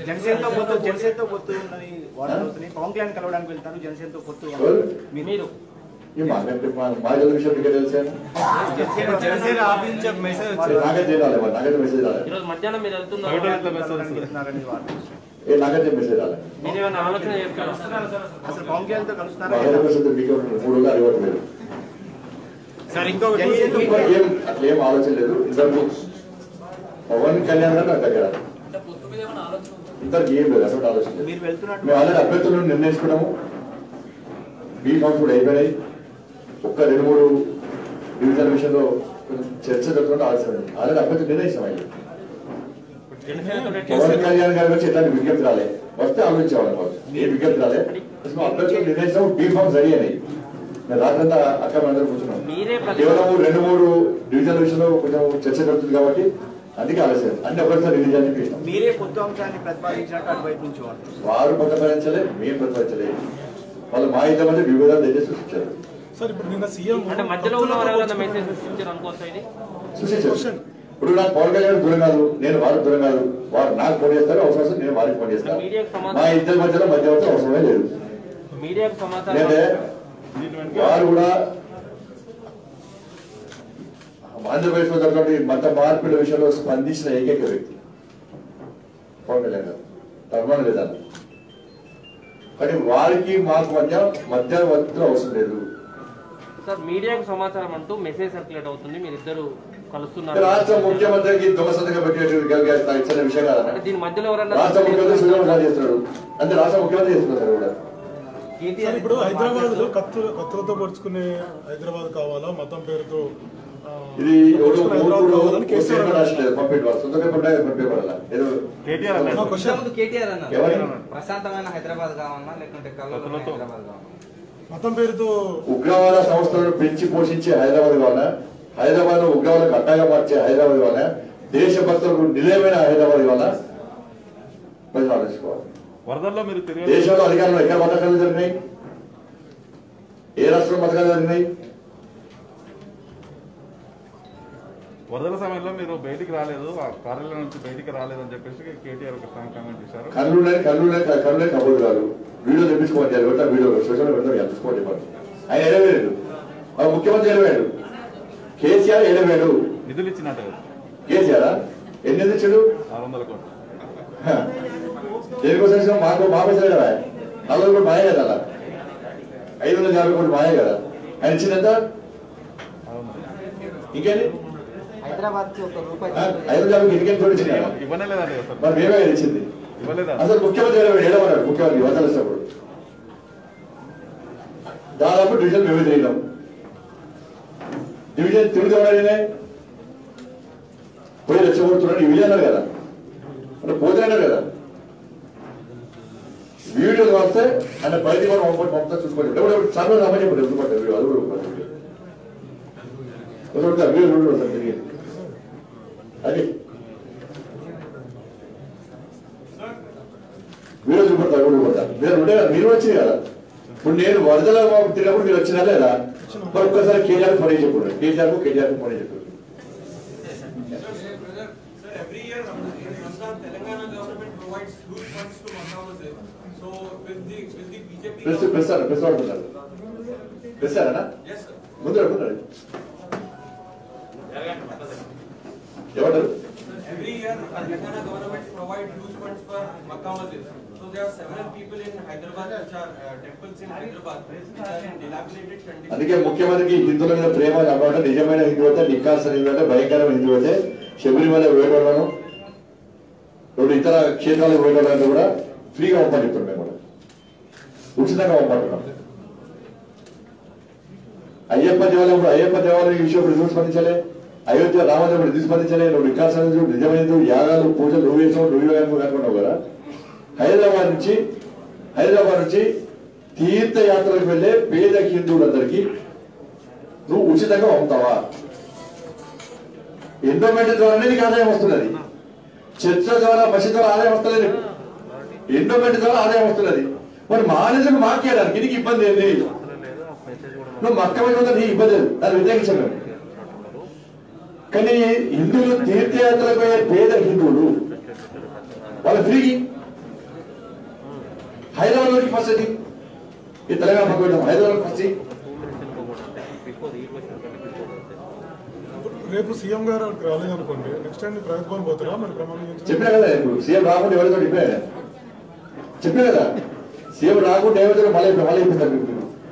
జనసేనతో పొత్తు జనసేనతో పొత్తు ఉన్నది వార్తలు వస్తున్నాయి పవన్ కళ్యాణ్ కలవడానికి వెళ్తారు జనసేనతో పొత్తు ఎవరు? మీరు ఈ మాకంటే మా మా జల విషయం మీకు తెలుసా జనసేన జనసేన ఆఫీస్ నుంచి మెసేజ్ మరి నాకైతే రాలే మరి నాకైతే మెసేజ్ రాలే ఈరోజు మధ్యాహ్నం మీరు వెళ్తున్నారు కలవడానికి వెళ్తున్నారని వార్తలు వస్తున్నాయి. ఏ నాకైతే మెసేజ్ రాలే మీరు ఏమైనా ఆలోచన చేస్తున్నారు అసలు పవన్ కళ్యాణ్ తో మా కలుస్తున్నారా హైదరాబాద్ పరిస్థితి మీకు మూడు రోజులు అడిగట్లేదు సార్ ఇంకొకటి జనసేనతో ఇంకా ఏం అట్లా ఏం ఆలోచన లేదు ఇద్దరు పవన్ కళ్యాణ్ గారు నాకు దగ్గర ఇద్దరికి ఏం లేదు అటువంటి ఆలోచన లేదు మీరు వెళ్తున్నట్టు మేము ఆల్రెడీ అభ్యర్థులను నిర్ణయించుకున్నాము బీ ఫామ్స్ కూడా అయిపోయినాయి ఒక్క రెండు మూడు డివిజన్ విషయంలో కొంచెం చర్చ జరుగుతుంటే ఆలోచన ఉంది. ఆల్రెడీ అభ్యర్థులు నిర్ణయించాం అయ్యి పవన్ కళ్యాణ్ గారి వచ్చి ఎట్లాంటి విజ్ఞప్తి రాలే వస్తే ఆలోచించేవాళ్ళం వాళ్ళు ఏ విజ్ఞప్తి రాలే అసలు అభ్యర్థులు నిర్ణయించాము బీ ఫామ్స్ రెడీ అయినాయి మేము రాత్రంతా అక్క అందరూ కూర్చున్నాం మీరే ప్రతి- కేవలం రెండు మూడు డివిజన్ విషయంలో కొంచెం చర్చ జరుగుతుంది కాబట్టి అందుకే ఆలస్యం అన్ని ఒకరిసారి రిలీజ్ అని చెప్పేసినాం మీరే పొత్తు అంశాన్ని ప్రతిపాదించినట్టు అటువైపు నుంచి వార్తలు వారు ప్రతిపాదించలే మేము ప్రతిపాదించలే వాళ్ళు మా ఇద్దరి మధ్య విభేదాలు తెచ్చి సృష్టించారు సార్ ఇప్పుడు నిన్న సీఎం అంటే మధ్యలో ఉన్న వారు ఎవరైనా మెసేజ్ సృష్టించారు అనుకోవచ్చా ఇది సృష్టించారు ఇప్పుడు నాకు పవన్ కళ్యాణ్ దూరం కాదు నేను వారికి దూరం కాదు వారు నాకు ఫోన్ చేస్తారు అవసరం వస్తే నేను వారికి ఫోన్ చేస్తాను మీడియాకు సమాధానం- మా ఇద్దరి మధ్యలో మధ్యవర్తి అవసరమే లేదు మీడియాకు సమాచారం లేదంటే వారు కూడా ఆంధ్రప్రదేశ్ లో జరిగినటువంటి మత మార్పిడి విషయంలో స్పందించిన ఏకైక వ్యక్తి పవన్ కళ్యాణ్ గారు ధర్మం లేదన్న కానీ వారికి మాకు మధ్య మధ్యవర్తులు అవసరం లేదు సార్ మీడియాకు సమాచారం అంటూ మెసేజ్ సర్క్యులేట్ అవుతుంది మీరిద్దరు కలుస్తున్నారు రాష్ట్ర ముఖ్యమంత్రికి దొంగ సంతకం పెట్టేటువంటి ఇచ్చిన విషయం అంటే కాదన్న దీని మధ్యలో ఎవరైనా రాష్ట్ర ముఖ్యమంత్రి శ్రీరామ్ చేస్తున్నాడు అంటే రాష్ట్ర ముఖ్యమంత్రి చేస్తున్నారు కూడా సార్ ఇప్పుడు హైదరాబాద్ లో కత్తులు కత్తులతో పొడుచుకునే హైదరాబాద్ కావాలా మతం పేరుతో ఆ, ఇది ఎవరు హైదరాబాద్ మూడు కావాలని కేసీఆర్ అన్నారు. రాష్ట్రలేదు పంపించారు సొంత పేపర్ పంపించాల ఏదో నా క్వశ్చన్ ఇంతకుముందు కేటీఆర్ అన్నారు ఎవరి ప్రశాంతమైన హైదరాబాద్ కావాలన్నా లేకుంటే కల్లోలమైన హైదరాబాద్ కావాలన్నా మతం పేరుతో ఉగ్రవాద సంస్థలను పెంచి పోషించే హైదరాబాద్ కావాలా హైదరాబాద్ లో ఉగ్రవాదకు అడ్డాగా మార్చే హైదరాబాద్ కావాలా దేశభక్తులకు నిలయమైన హైదరాబాద్ కావాలా ప్రజలు ఆలోచించుకోవాలి వరదల్లో మీరు తిరిగి దేశంలో అధికారంలో ఎక్కడ పథకాలు జరిగినాయి ఏ రాష్ట్రంలో పథకాలు జరిగినాయి వరదల సమయంలో మీరు బయటికి రాలేదు ఆ కార్యాలయం నుంచి బయటికి రాలేదు అని చెప్పేసి కేటీఆర్ ఒక స్ట్రాంగ్ కామెంట్ చేశారు కళ్ళు ఉన్నాయి కళ్ళు ఉన్నాయి కళ్ళు ఉన్నాయి కబుర్లు కాదు వీడియో తెప్పించుకోవాలి పెడతా వీడియో సోషల్ మీడియా పెడతాం చూసుకోండి చెప్పండి ఆయన ఎడవేడు మన ముఖ్యమంత్రి ఎడవేడు కేసీఆర్ ఎడవేడు నిధులు ఇచ్చినట్టు కదా కేసీఆర్ ఎన్ని ఎందుకు ఇచ్చాడు ఆరు వందల కోట్లు దేనికోసం ఇచ్చినాం? మాకు మా పైసలే కదా నలభై కోట్లు మాయే కదా అలా. ఐదు వందల యాభై కోట్లు మాయే కదా ఆయన ఇచ్చిందంత అవును ఇంకేంటి హైదరాబాద్ కి ఒక రూపాయి ఆ, ఐదు వందల యాభై ఇంకేం తోడు ఇచ్చింది కదా? ఇవ్వనే లేదండి అసలు మరి మేమే కదా ఇచ్చింది ఇవ్వలేదా అసలు ముఖ్యమంత్రి ఎడవేడు ఏడవన్నాడు ముఖ్యమంత్రి వదలు వచ్చినప్పుడు దాదాపు డివిజన్ మేమే తిరిగినాం డివిజన్ తిరిగి ఎవరైనా పోయి రెచ్చగొడుతున్నాడు ఇవి అన్నారు కదా అంటే పోతే అన్నారు కదా వీడియోలు వస్తే అంటే బయటికి కూడా పంపి పంపుతా చూసుకోండి ఎప్పుడు చాలా రమ్మని చెప్పండి ఎందుకంటే వీడియో అది కూడా పంపండి. ఒకటి వస్తే వీడియో వీడియో వస్తుంది తిరిగి అది వీడియో చూపెడతా వీడియో చూపెడతా మీరు ఉంటే కదా మీరు వచ్చింది కదా ఇప్పుడు నేను వరదల తిరిగినప్పుడు మీరు వచ్చినా లేదా మరి ఒక్కసారి కేజీఆర్ ఫోన్ చెప్పండి కేజీఆర్ కేజీఆర్ ఫోన్ చెప్పండి Sir, every year in Ramzan, Telangana government provides huge funds to Makkah So with the with the BJP press press అన్న ప్రెస్ వాడుతున్నారు ప్రెస్ అన్న yes sir. ముందు అనుకున్నాడు ఏమంటారు Every year Telangana government provide huge funds for Makkah Masjid. So there are several people in Hyderabad which are uh, temples in Hyderabad which are in dilapidated condition. అందుకే ముఖ్యమంత్రికి హిందువుల మీద ప్రేమ కాబట్టి నిజమైన హిందూ అయితే నిక్కాల్సిన హిందూ అయితే భయంకరమైన హిందూ అయితే శబరిమల వేయడం రెండు ఇతర క్షేత్రాలకు వేయడం కూడా ఫ్రీగా పంపని చెప్తున్నాం మేము కూడా ఉచితంగా పంపంటున్నాం అయ్యప్ప దేవాలయం కూడా అయ్యప్ప దేవాలయం ఈ విషయం ఇప్పుడు ఎందుకు స్పందించలే అయోధ్య రామదేవుడు ఇప్పుడు ఎందుకు స్పందించలే నువ్వు వికాసం నిజమైన యాగాలు పూజలు నువ్వు వేసావు నువ్వు వేసావు కనుకున్నావు కదా హైదరాబాద్ నుంచి హైదరాబాద్ నుంచి తీర్థయాత్రకు వెళ్ళే పేద హిందువులందరికీ నువ్వు ఉచితంగా పంపుతావా ఎండోమెంట్ ద్వారానే నీకు ఆదాయం వస్తున్నది చర్చ ద్వారా మసి ద్వారా ఆదాయం వస్తలేదు ఎండోమెంట్ ద్వారా ఆదాయం వస్తున్నది మరి మానేజర్ మాకేయడానికి నీకు ఇబ్బంది ఏంది నువ్వు మక్క మీద నీ ఇబ్బంది లేదు దాన్ని వ్యతిరేకించాం మేము కానీ హిందువులు తీర్థయాత్రకు పోయే పేద హిందువులు వాళ్ళ ఫ్రీ హైదరాబాద్ ఫస్ట్ అది ఈ తెలంగాణ పక్క పెడదాం హైదరాబాద్ ఫస్ట్ బిఫోర్ ఈ క్వశ్చన్ బిఫోర్ రేపు సీఎం గారు అక్కడికి రాలేదనుకోండి నెక్స్ట్ టైం ప్రగతి భవన్ పోతారా మరి ప్రమాణం చేయించడం? చెప్పినా కదా ఇప్పుడు సీఎం రాకుండా ఎవరితో చెప్పినా కదా చెప్పినా కదా సీఎం రాకుండా ఎవరితో మళ్ళీ మళ్ళీ ఇప్పిస్తారు మీకు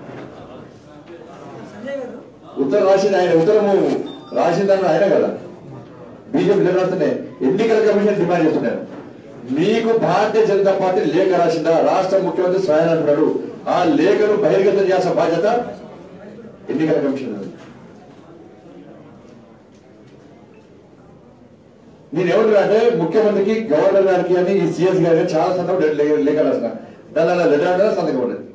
ఉత్తరం రాసింది ఆయన ఉత్తరము రాసిందని ఆయన కదా బీజేపీ రాస్తుంటే ఎన్నికల కమిషన్ డిమాండ్ చేస్తున్నారు మీకు భారతీయ జనతా పార్టీ లేఖ రాసిందా రాష్ట్ర ముఖ్యమంత్రి స్వయం అంటున్నాడు ఆ లేఖను బహిర్గతం చేయాల్సిన బాధ్యత ఎన్నికల కమిషన్ ఉంది. నేను ఏమంటున్నా అంటే ముఖ్యమంత్రికి గవర్నర్ గారికి అని ఈ సిఎస్ గారికి చాలా సందర్భం లేఖ రాసిన దాని లెటర్ సంతకం ఉండదు